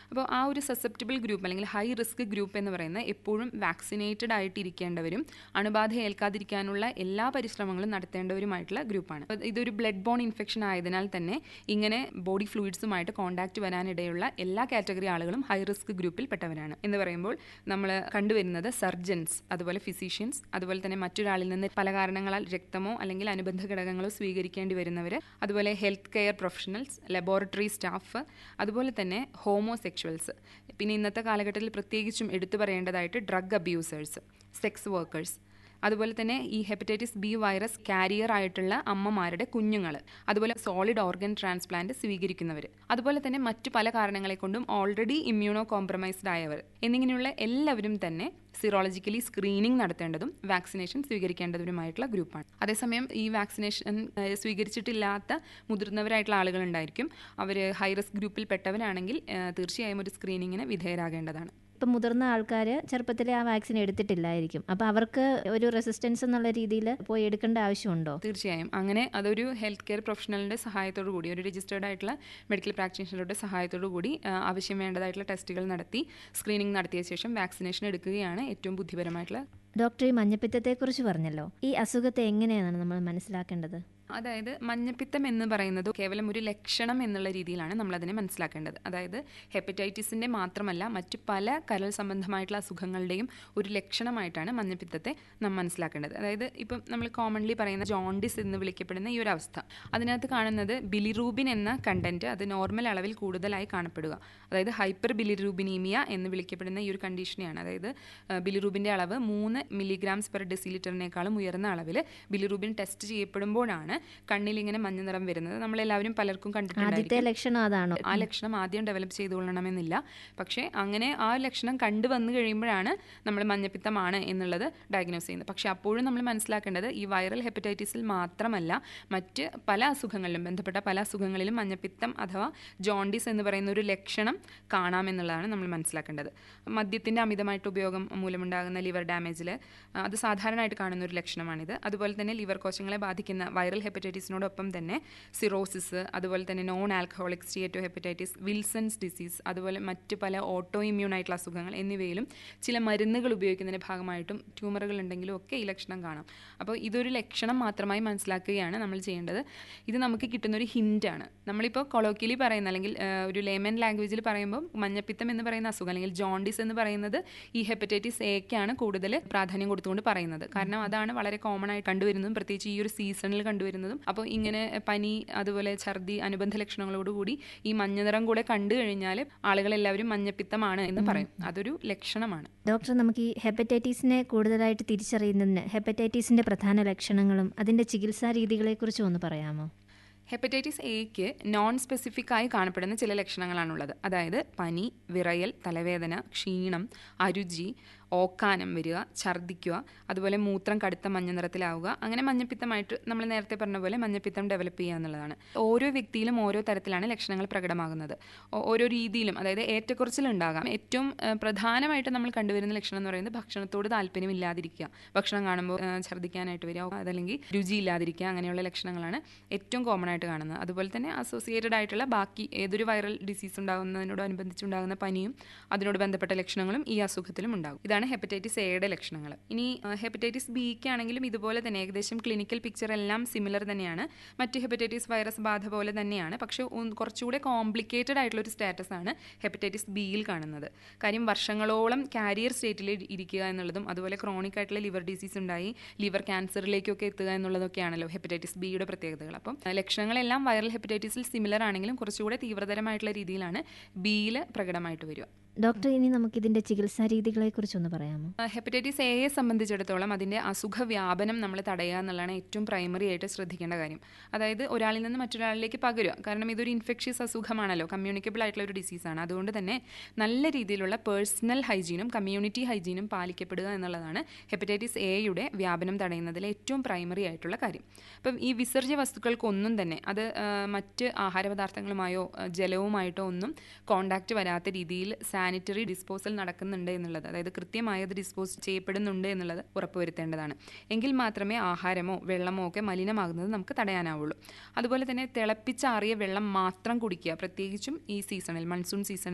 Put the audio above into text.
അപ്പോൾ ആ ഒരു സസെപ്റ്റബിൾ ഗ്രൂപ്പ് അല്ലെങ്കിൽ ഹൈ റിസ്ക് ഗ്രൂപ്പ് എന്ന് പറയുന്നത് എപ്പോഴും വാക്സിനേറ്റഡ് ആയിട്ടിരിക്കേണ്ടവരും അണുബാധ ഏൽക്കാതിരിക്കാനുള്ള എല്ലാ പരിശ്രമങ്ങളും നടത്തേണ്ടവരുമായിട്ടുള്ള ഗ്രൂപ്പാണ് അപ്പോൾ ഇതൊരു ബ്ലഡ് ബോൺ ഇൻഫെക്ഷൻ ആയതിനാൽ തന്നെ ഇങ്ങനെ ബോഡി ഫ്ലൂയിഡ്സുമായിട്ട് കോൺടാക്റ്റ് വരാനിടയുള്ള എല്ലാ കാറ്റഗറി ആളുകളും ഹൈ റിസ്ക് ഗ്രൂപ്പിൽ പെട്ടവരാണ് എന്ന് പറയുമ്പോൾ നമ്മൾ കണ്ടുവരുന്നത് സർജൻസ് അതുപോലെ ഫിസീഷ്യൻസ് അതുപോലെ തന്നെ മറ്റൊരാളിൽ നിന്ന് പല കാരണങ്ങളാൽ രക്തമോ അല്ലെങ്കിൽ അനുബന്ധ ഘടകങ്ങളോ സ്വീകരിക്കേണ്ടി വരുന്നവർ അതുപോലെ health care professionals laboratory staff അതുപോലെ തന്നെ ഹോമോസെക്ഷൽസ് പിന്നെ ഇന്നത്തെ കാലഘട്ടത്തിൽ പ്രത്യേകിച്ചും എടുത്തു പറയേണ്ടതായിട്ട് ഡ്രഗ് അബ്യൂസേഴ്സ് സെക്സ് വർക്കേഴ്സ് അതുപോലെ തന്നെ ഈ ഹെപ്പറ്റൈറ്റിസ് ബി വൈറസ് കാരിയർ ആയിട്ടുള്ള അമ്മമാരുടെ കുഞ്ഞുങ്ങൾ അതുപോലെ സോളിഡ് ഓർഗൻ ട്രാൻസ്പ്ലാന്റ് സ്വീകരിക്കുന്നവർ അതുപോലെ തന്നെ മറ്റു പല കാരണങ്ങളെ കൊണ്ടും ഓൾറെഡി ഇമ്മ്യൂണോ കോംപ്രമൈസ്ഡ് ആയവർ എന്നിങ്ങനെയുള്ള എല്ലാവരും തന്നെ സിറോളജിക്കലി സ്ക്രീനിങ് നടത്തേണ്ടതും വാക്സിനേഷൻ സ്വീകരിക്കേണ്ടതുമായിട്ടുള്ള ഗ്രൂപ്പാണ് അതേസമയം ഈ വാക്സിനേഷൻ ഏഹ്, സ്വീകരിച്ചിട്ടില്ലാത്ത മുതിർന്നവരായിട്ടുള്ള ആളുകളുണ്ടായിരിക്കും അവർ ഹൈ റിസ്ക് ഗ്രൂപ്പിൽ പെട്ടവരാണെങ്കിൽ ഏഹ്, തീർച്ചയായും ഒരു സ്ക്രീനിങ്ങിന് വിധേയരാകേണ്ടതാണ് ഇപ്പം മുതിർന്ന ആൾക്കാർ ചെറുപ്പത്തിലെ ആ വാക്സിൻ എടുത്തിട്ടില്ലായിരിക്കും അപ്പോൾ അവർക്ക് ഒരു റെസിസ്റ്റൻസ് എന്നുള്ള രീതിയിൽ പോയി എടുക്കേണ്ട ആവശ്യമുണ്ടോ തീർച്ചയായും അങ്ങനെ അതൊരു ഹെൽത്ത് കെയർ പ്രൊഫഷണലിൻ്റെ സഹായത്തോടു കൂടി ഒരു രജിസ്റ്റേർഡ് ആയിട്ടുള്ള മെഡിക്കൽ പ്രാക്ടീഷണറുടെ സഹായത്തോടു കൂടി ആ, ആവശ്യം വേണ്ടതായിട്ടുള്ള ടെസ്റ്റുകൾ നടത്തി സ്ക്രീനിങ് നടത്തിയ ശേഷം വാക്സിനേഷൻ എടുക്കുകയാണ് ഏറ്റവും ബുദ്ധിപരമായിട്ടുള്ള ഡോക്ടർ ഈ മഞ്ഞപ്പിത്തത്തെക്കുറിച്ച് പറഞ്ഞല്ലോ ഈ അസുഖത്തെ എങ്ങനെയാണ് നമ്മൾ മനസ്സിലാക്കേണ്ടത് അതായത് മഞ്ഞപ്പിത്തം എന്ന് പറയുന്നത് കേവലം ഒരു ലക്ഷണം എന്നുള്ള രീതിയിലാണ് നമ്മൾ അതിനെ മനസ്സിലാക്കേണ്ടത് അതായത് ഹെപ്പറ്റൈറ്റിസിൻ്റെ മാത്രമല്ല മറ്റു പല കരൾ സംബന്ധമായിട്ടുള്ള അസുഖങ്ങളുടെയും ഒരു ലക്ഷണമായിട്ടാണ് മഞ്ഞപ്പിത്തത്തെ നാം മനസ്സിലാക്കേണ്ടത് അതായത് ഇപ്പം നമ്മൾ കോമൺലി പറയുന്ന ജോണ്ടിസ് എന്ന് വിളിക്കപ്പെടുന്ന ഈ ഒരു അവസ്ഥ അതിനകത്ത് കാണുന്നത് ബിലിറൂബിൻ എന്ന കണ്ടന്റ് അത് നോർമൽ അളവിൽ കൂടുതലായി കാണപ്പെടുക അതായത് ഹൈപ്പർ ബിലിറൂബിനീമിയ എന്ന് വിളിക്കപ്പെടുന്ന ഈ ഒരു കണ്ടീഷനെയാണ് അതായത് ബിലിറൂബിൻ്റെ അളവ് മൂന്ന് മില്ലിഗ്രാംസ് പെർ ഡെസിലിറ്ററിനേക്കാളും ഉയർന്ന അളവിൽ ബിലിറൂബിൻ ടെസ്റ്റ് ചെയ്യപ്പെടുമ്പോഴാണ് കണ്ണിൽ ഇങ്ങനെ മഞ്ഞ നിറം വരുന്നത് നമ്മളെല്ലാവരും പലർക്കും ആദ്യത്തെ കണ്ടിട്ടുണ്ടായിരിക്കും ലക്ഷണം അതാണോ ആ ലക്ഷണം ആദ്യം ഡെവലപ്പ് ചെയ്തുകൊള്ളണമെന്നില്ല പക്ഷേ അങ്ങനെ ആ ലക്ഷണം കണ്ടു വന്നു കഴിയുമ്പോഴാണ് നമ്മൾ മഞ്ഞപ്പിത്തമാണ് എന്നുള്ളത് ഡയഗ്നോസ് ചെയ്യുന്നത് പക്ഷേ അപ്പോഴും നമ്മൾ മനസ്സിലാക്കേണ്ടത് ഈ വൈറൽ ഹെപ്പറ്റൈറ്റിസിൽ മാത്രമല്ല മറ്റ് പല അസുഖങ്ങളിലും ബന്ധപ്പെട്ട പല അസുഖങ്ങളിലും മഞ്ഞപ്പിത്തം അഥവാ ജോണ്ടിസ് എന്ന് പറയുന്ന ഒരു ലക്ഷണം കാണാമെന്നുള്ളതാണ് നമ്മൾ മനസ്സിലാക്കേണ്ടത് മദ്യത്തിൻ്റെ അമിതമായിട്ട് ഉപയോഗം മൂലമുണ്ടാകുന്ന ലിവർ ഡാമേജിൽ അത് സാധാരണയായിട്ട് കാണുന്ന ഒരു ലക്ഷണമാണിത് അതുപോലെ തന്നെ ലിവർ കോശങ്ങളെ ബാധിക്കുന്ന വൈറൽ ഹെപ്പറ്റൈറ്റിസിനോടൊപ്പം തന്നെ സിറോസിസ് അതുപോലെ തന്നെ non alcoholic steatohepatitis Wilson's disease അതുപോലെ മറ്റ് പല ഓട്ടോ ഇമ്മ്യൂൺ ആയിട്ടുള്ള അസുഖങ്ങൾ എന്നിവയിലും ചില മരുന്നുകൾ ഉപയോഗിക്കുന്നതിൻ്റെ ഭാഗമായിട്ടും ട്യൂമറുകൾ ഉണ്ടെങ്കിലും ഒക്കെ ഈ ലക്ഷണം കാണാം അപ്പോൾ ഇതൊരു ലക്ഷണം മാത്രമായി മനസ്സിലാക്കുകയാണ് നമ്മൾ ചെയ്യേണ്ടത് ഇത് നമുക്ക് കിട്ടുന്ന ഒരു ഹിൻ്റാണ് നമ്മളിപ്പോൾ കൊളോക്കിയലി പറയുന്ന അല്ലെങ്കിൽ ആ, ഒരു ലേമൻ ലാംഗ്വേജിൽ പറയുമ്പോൾ മഞ്ഞപ്പിത്തം എന്ന് പറയുന്ന അസുഖം അല്ലെങ്കിൽ ജോണ്ടിസ് എന്ന് പറയുന്നത് ഈ ഹെപ്പറ്റൈറ്റിസ് എക്കാണ് കൂടുതൽ പ്രാധാന്യം കൊടുത്തുകൊണ്ട് പറയുന്നത് കാരണം അതാണ് വളരെ കോമൺ ആയി കണ്ടുവരുന്നതും പ്രത്യേകിച്ച് ഈ ഒരു സീസണിൽ കണ്ടുവരുന്നതും അപ്പോൾ ഇങ്ങനെ പനി അതുപോലെ ഛർദി അനുബന്ധ ലക്ഷണങ്ങളോടുകൂടി ഈ മഞ്ഞനിറം കൂടെ കണ്ടു കഴിഞ്ഞാൽ ആളുകളെല്ലാവരും മഞ്ഞപ്പിത്തമാണ് എന്ന് പറയും അതൊരു ലക്ഷണമാണ് ഡോക്ടർ നമുക്ക് ഈ ഹെപ്പറ്റൈറ്റിസിനെ കൂടുതലായിട്ട് തിരിച്ചറിയുന്നതിന് ഹെപ്പറ്റൈറ്റിസിന്റെ പ്രധാന ലക്ഷണങ്ങളും അതിന്റെ ചികിത്സാ രീതികളെക്കുറിച്ചും ഒന്ന് പറയാമോ ഹെപ്പറ്റൈറ്റിസ് എക്ക് നോൺ സ്പെസിഫിക് ആയി കാണപ്പെടുന്ന ചില ലക്ഷണങ്ങളാണുള്ളത് അതായത് പനി വിറയൽ തലവേദന ക്ഷീണം അരുചി ഓക്കാനം വരിക ഛർദ്ദിക്കുക അതുപോലെ മൂത്രം കടുത്ത മഞ്ഞ നിറത്തിലാവുക അങ്ങനെ മഞ്ഞപ്പിത്തമായിട്ട് നമ്മൾ നേരത്തെ പറഞ്ഞ പോലെ മഞ്ഞപ്പിത്തം ഡെവലപ്പ് ചെയ്യുക എന്നുള്ളതാണ് ഓരോ വ്യക്തിയിലും ഓരോ തരത്തിലാണ് ലക്ഷണങ്ങൾ പ്രകടമാകുന്നത് ഓ- ഓരോ രീതിയിലും അതായത് ഏറ്റക്കുറച്ചിലുണ്ടാകാം ഏറ്റവും ആ, പ്രധാനമായിട്ട് നമ്മൾ കണ്ടുവരുന്ന ലക്ഷണം എന്ന് പറയുന്നത് ഭക്ഷണത്തോട് താല്പര്യമില്ലാതിരിക്കുക ഭക്ഷണം കാണുമ്പോൾ ആ, ഛർദ്ദിക്കാനായിട്ട് വരിക അതല്ലെങ്കിൽ രുചിയില്ലാതിരിക്കുക അങ്ങനെയുള്ള ലക്ഷണങ്ങളാണ് ഏറ്റവും കോമൺ ആയിട്ട് കാണുന്നത് അതുപോലെ തന്നെ അസോസിയേറ്റഡ് ആയിട്ടുള്ള ബാക്കി ഏതൊരു വൈറൽ ഡിസീസ് ഉണ്ടാകുന്നതിനോടനുബന്ധിച്ചുണ്ടാകുന്ന പനിയും അതിനോട് ബന്ധപ്പെട്ട ലക്ഷണങ്ങളും ഈ അസുഖത്തിലും ഉണ്ടാകും ഇതാണ് ഹെപ്പറ്റൈറ്റിസ് എയുടെ ലക്ഷണങ്ങൾ ഇനി ഹെപ്പറ്റൈറ്റിസ് ബിക്ക് ആണെങ്കിലും ഇതുപോലെ തന്നെ ഏകദേശം ക്ലിനിക്കൽ പിക്ചർ എല്ലാം സിമിലർ തന്നെയാണ് മറ്റ് ഹെപ്പറ്റൈറ്റിസ് വൈറസ് ബാധ പോലെ തന്നെയാണ് പക്ഷേ ഒന്ന് കുറച്ചുകൂടെ കോംപ്ലിക്കേറ്റഡ് ആയിട്ടുള്ള ഒരു സ്റ്റാറ്റസ് ആണ് ഹെപ്പറ്റൈറ്റിസ് ബിയിൽ കാണുന്നത് കാര്യം വർഷങ്ങളോളം കാരിയർ സ്റ്റേറ്റിൽ ഇരിക്കുക എന്നുള്ളതും അതുപോലെ ക്രോണിക് ആയിട്ടുള്ള ലിവർ ഡിസീസ് ഉണ്ടായി ലിവർ ക്യാൻസറിലേക്കൊക്കെ എത്തുക എന്നുള്ളതൊക്കെയാണല്ലോ ഹെപ്പറ്റൈറ്റിസ് ബിയുടെ പ്രത്യേകതകൾ അപ്പം ലക്ഷണങ്ങളെല്ലാം വൈറൽ ഹെപ്പറ്റൈറ്റിസിൽ സിമിലർ ആണെങ്കിലും കുറച്ചുകൂടെ തീവ്രതരമായിട്ടുള്ള രീതിയിലാണ് ബിയിൽ പ്രകടമായിട്ട് വരിക ഡോക്ടർ ഇനി നമുക്ക് ഇതിന്റെ ചികിത്സാ രീതികളെക്കുറിച്ചൊന്ന് പറയാമോ ഹെപ്പറ്റൈറ്റിസ് എയെ സംബന്ധിച്ചിടത്തോളം അതിൻ്റെ അസുഖ വ്യാപനം നമ്മൾ തടയുക എന്നുള്ളതാണ് ഏറ്റവും പ്രൈമറി ആയിട്ട് ശ്രദ്ധിക്കേണ്ട കാര്യം അതായത് ഒരാളിൽ നിന്ന് മറ്റൊരാളിലേക്ക് പകരുക കാരണം ഇതൊരു ഇൻഫെക്ഷ്യസ് അസുഖമാണല്ലോ കമ്മ്യൂണിക്കബിൾ ആയിട്ടുള്ള ഒരു ഡിസീസാണ് അതുകൊണ്ട് തന്നെ നല്ല രീതിയിലുള്ള പേഴ്സണൽ ഹൈജീനും കമ്മ്യൂണിറ്റി ഹൈജീനും പാലിക്കപ്പെടുക എന്നുള്ളതാണ് ഹെപ്പറ്റൈറ്റിസ് എയുടെ വ്യാപനം തടയുന്നതിലെ ഏറ്റവും പ്രൈമറി ആയിട്ടുള്ള കാര്യം അപ്പം ഈ വിസർജ്യ വസ്തുക്കൾക്കൊന്നും തന്നെ അത് ആ, മറ്റ് ആഹാരപദാർത്ഥങ്ങളുമായോ ആ, ജലവുമായിട്ടോ ഒന്നും കോണ്ടാക്റ്റ് വരാത്ത രീതിയിൽ സാനിറ്ററി ഡിസ്പോസൽ നടക്കുന്നുണ്ട് എന്നുള്ളത് അതായത് കൃത്യമായി അത് ഡിസ്പോസ് ചെയ്യപ്പെടുന്നുണ്ട് എന്നുള്ളത് ഉറപ്പുവരുത്തേണ്ടതാണ് എങ്കിൽ മാത്രമേ ആഹാരമോ വെള്ളമോ ഒക്കെ മലിനമാകുന്നത് നമുക്ക് തടയാനാവുള്ളൂ അതുപോലെ തന്നെ തിളപ്പിച്ചാറിയ വെള്ളം മാത്രം കുടിക്കുക പ്രത്യേകിച്ചും ഈ സീസണിൽ മൺസൂൺ സീസണിൽ